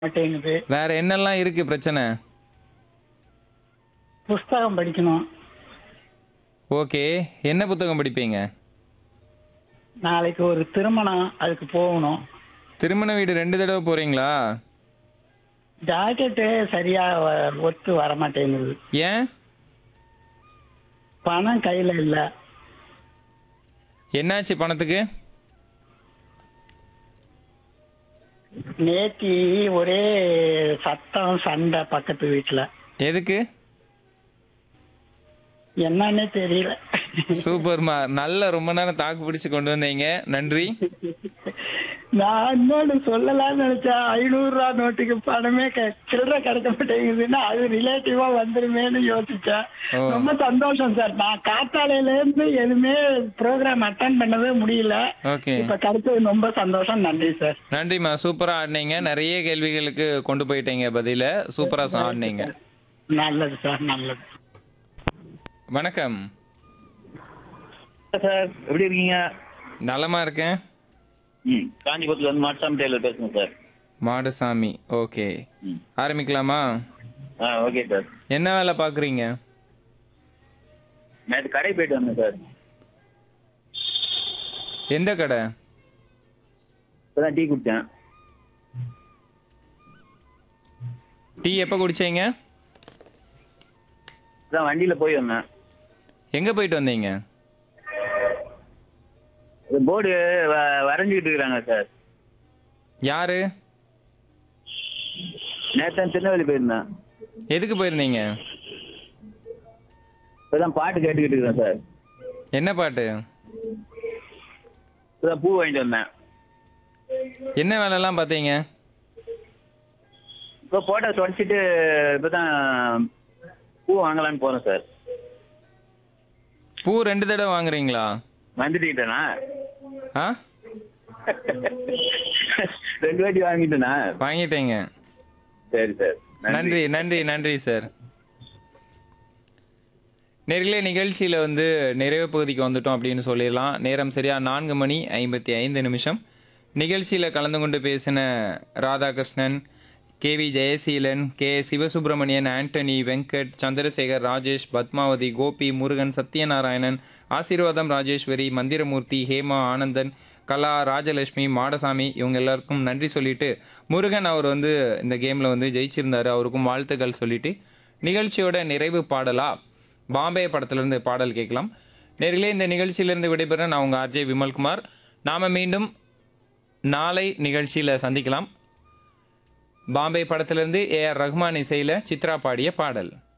மாட்டேங்குது வேற என்னெல்லாம் இருக்கு பிரச்சனை புஸ்தகம் படிக்கணும் ஓகே என்ன புத்தகம் படிப்பீங்க நாளைக்கு ஒரு திருமணம் அதுக்கு போகணும் திருமண வீடு ரெண்டு தடவை போறீங்களா ஜாக்கெட்டு சரியா வ- ஒத்து வர மாட்டேங்குது ஏன் பணம் கையில இல்ல என்னாச்சு பணத்துக்கு நேத்தி ஒரே சத்தம் சண்டை பக்கத்து வீட்டுல எதுக்கு என்னன்னே தெரியல சூப்பர்மா நல்ல ரொம்ப நேரம் தாக்கு பிடிச்சு கொண்டு வந்தீங்க நன்றி நான் இன்னொன்னு சொல்லலாம்னு நினைச்சேன் ஐநூறு ரூபா நோட்டுக்கு பணமே க- சில்லறை கிடைக்க மாட்டேங்குதுன்னா அது ரிலேட்டிவா வந்துருமேன்னு யோசிச்சேன் ஓ. ரொம்ப சந்தோஷம் சார் நான் காத்தாலையில இருந்து எதுவுமே ப்ரோக்ராம் அட்டன் பண்ணவே முடியல ஓகே இப்ப கிடைச்சது ரொம்ப சந்தோஷம் நன்றி சார் நன்றிம்மா சூப்பரா ஆடினீங்க நிறைய கேள்விகளுக்கு கொண்டு போயிட்டீங்க பதில சூப்பரா ஆடினீங்க நல்லது சார் நல்லது வணக்கம் சார் எப்படி இருக்கீங்க நலமா இருக்கேன் ம் காஞ்சிபுரத்துல இருந்து மாட்சாமி டெய்லர் பேசுறேன் சார் மாடசாமி ஓகே ம் ஆரம்பிக்கலாமா ஆ ஓகே சார் என்ன வேலை பாக்குறீங்க நேற்று கடை போயிட்டு வந்தேன் சார் எந்த கடை இப்பதான் டீ குடிச்சேன் டீ எப்ப குடிச்சீங்க இப்பதான் வண்டியில போய் வந்தேன் எங்க போயிட்டு வந்தீங்க போர்டு வரைஞ்சிக்கிட்டு இருக்கிறாங்க சார் யாரு நேற்று திருநெல்வேலி போயிருந்தேன் எதுக்கு போயிருந்தீங்க இப்பதான் பாட்டு கேட்டுக்கிட்டு இருக்கிறேன் சார் என்ன பாட்டு இப்பதான் பூ வாங்கிட்டு வந்தேன் என்ன வேலைலாம் பார்த்தீங்க இப்போ போட்டோ தொடச்சிட்டு இப்பதான் பூ வாங்கலான்னு போறேன் சார் பூ ரெண்டு தடவை வாங்குறீங்களா வந்துட்டீங்கண்ணா ஆ ரெண்டு வாட்டி வாங்கிட்டேண்ணா வாங்கிட்டீங்க சரி சார் நன்றி நன்றி நன்றி சார் நேர்களே நிகழ்ச்சியில் வந்து நிறைவு பகுதிக்கு வந்துட்டோம் அப்படின்னு சொல்லிடலாம் நேரம் சரியா நான்கு மணி ஐம்பத்தி ஐந்து நிமிஷம் நிகழ்ச்சியில் கலந்து கொண்டு பேசின Radhakrishnan K V Jayaseelan K Sivasubramanian Antony Venkat Chandrasekar Rajesh Padmavathi Gopi Murugan Sathyanarayanan Aseervatham Rajeswari Manthiramoorthy Hema Anandan கலா ராஜலட்சுமி மாடசாமி இவங்க எல்லாருக்கும் நன்றி சொல்லிட்டு முருகன் அவர் வந்து இந்த கேமில் வந்து ஜெயிச்சிருந்தாரு அவருக்கும் வாழ்த்துக்கள் சொல்லிட்டு நிகழ்ச்சியோட நிறைவு பாடலா பாம்பே படத்திலிருந்து பாடல் கேட்கலாம் நேர்களே இந்த நிகழ்ச்சியிலிருந்து விடைபெற நான் உங்கள் ஆர்ஜே விமல்குமார் நாம் மீண்டும் நாளை நிகழ்ச்சியில் சந்திக்கலாம் பாம்பே படத்திலிருந்து ஏ ஆர் ரஹ்மான் இசையில் சித்ரா பாடிய பாடல்